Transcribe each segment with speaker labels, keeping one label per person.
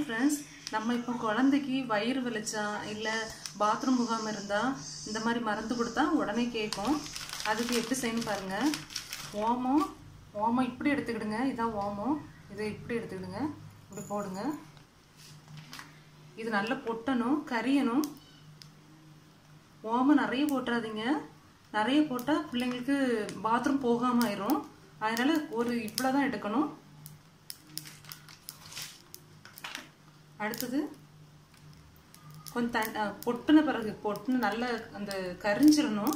Speaker 1: friends நம்ம இப்போ குழந்தைக்கு வயிறு வலிச்சா இல்லை பாத்ரூம் முகாம் இருந்தால் இந்த மாதிரி மருந்து கொடுத்தா உடனே கேட்கும் அதுக்கு எப்படி செய்யணும் பாருங்க ஓமம் ஓமம் இப்படி எடுத்துக்கிடுங்க இதான் ஓமம் இதை இப்படி எடுத்துக்கிடுங்க இப்படி போடுங்க இது நல்லா பொட்டணும் கரியணும் ஓமம் நிறைய போட்டுறாதீங்க நிறைய போட்டால் பிள்ளைங்களுக்கு பாத்ரூம் போகாமல் ஆயிரும் அதனால ஒரு இவ்வளோ தான் எடுக்கணும் அடுத்தது கொஞ்சம் தன் அஹ், பொட்டுன பிறகு பொட்டுன நல்லா அந்த கரிஞ்சிடணும்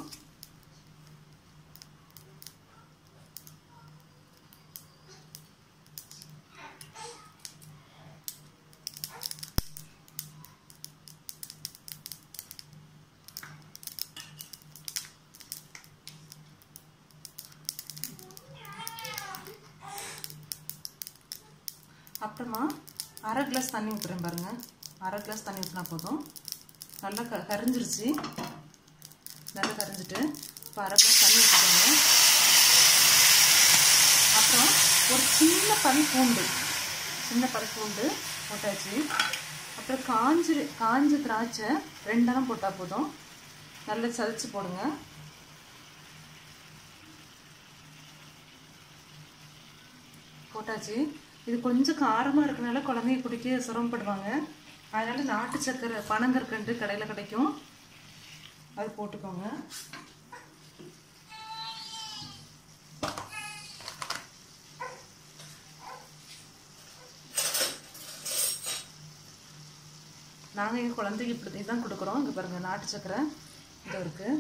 Speaker 1: அப்புறமா அரை கிளாஸ் தண்ணி ஊற்றுறேன் பாருங்க அரை கிளாஸ் தண்ணி ஊற்றினா போதும் நல்லா க கரிஞ்சிருச்சு நல்லா கரிஞ்சிட்டு இப்போ அரை கிளாஸ் தண்ணி ஊற்றிக்கோங்க அப்புறம் ஒரு சின்ன பல் பூண்டு சின்ன பல் பூண்டு போட்டாச்சு அப்புறம் காஞ்சி காஞ்ச திராட்சை ரெண்டெண்ணம் போட்டால் போதும் நல்லா சலிச்சு போடுங்க போட்டாச்சு இது கொஞ்சம் காரமாக இருக்கனால குழந்தைங்க குடிக்க சிரமப்படுவாங்க அதனால நாட்டு சக்கரை பனங்கற்கண்டு கடையில் கிடைக்கும் அது போட்டுக்கோங்க நாங்கள் எங்கள் குழந்தைக்கு இப்படி தான் கொடுக்குறோம் இங்கே பாருங்கள் நாட்டு சக்கரை இது இருக்குது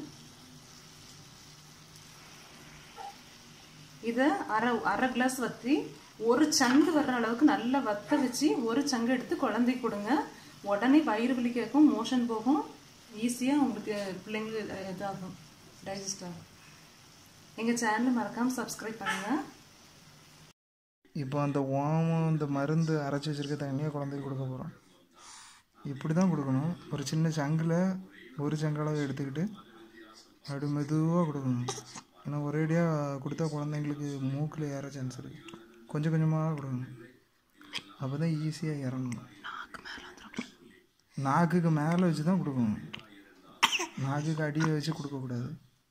Speaker 1: இதை அரை அரை கிளாஸ் வற்றி ஒரு சங்கு வர்ற அளவுக்கு நல்லா வத்த வச்சு ஒரு சங்கு எடுத்து குழந்தைக்கு கொடுங்க உடனே வயிறு வலி கேட்கும் மோஷன் போகும் ஈஸியாக உங்களுக்கு பிள்ளைங்களுக்கு இதாகும் டைஜஸ்ட் ஆகும் எங்கள் சேனலை மறக்காமல் சப்ஸ்கிரைப் பண்ணுங்கள்
Speaker 2: இப்போ அந்த ஓமம் இந்த மருந்து அரைச்சி வச்சிருக்க தண்ணியை குழந்தைக்கு கொடுக்க போகிறோம் இப்படி தான் கொடுக்கணும் ஒரு சின்ன சங்கில் ஒரு சங்களவை எடுத்துக்கிட்டு அப்படி மெதுவாக கொடுக்கணும் ஏன்னா ஒரேடியாக கொடுத்தா குழந்தைங்களுக்கு மூக்கில் ஏற சான்ஸ் இருக்குது கொஞ்சம் கொஞ்சமாக கொடுக்கணும் அப்போ தான் ஈஸியாக இறங்கணும் நாக்குக்கு மேலே வச்சு தான் கொடுக்கணும் நாக்குக்கு அடியை வச்சு கொடுக்கக்கூடாது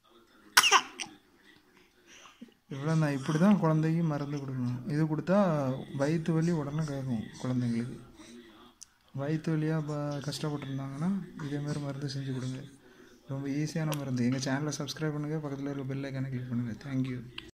Speaker 2: இவ்வளோ நான் இப்படி தான் குழந்தைக்கு மருந்து கொடுக்கணும் இது கொடுத்தா வயிற்று வலி உடனே கேட்கும் குழந்தைங்களுக்கு வயிற்று வலியாக இப்போ கஷ்டப்பட்டுருந்தாங்கன்னா இதேமாரி மருந்து செஞ்சு கொடுங்க ரொம்ப ஈஸியான மருந்து எங்கள் சேனலை சப்ஸ்கிரைப் பண்ணுங்கள் பக்கத்தில் இருக்க பெல் ஐக்கானை கிளிக் பண்ணுங்கள் தேங்க்யூ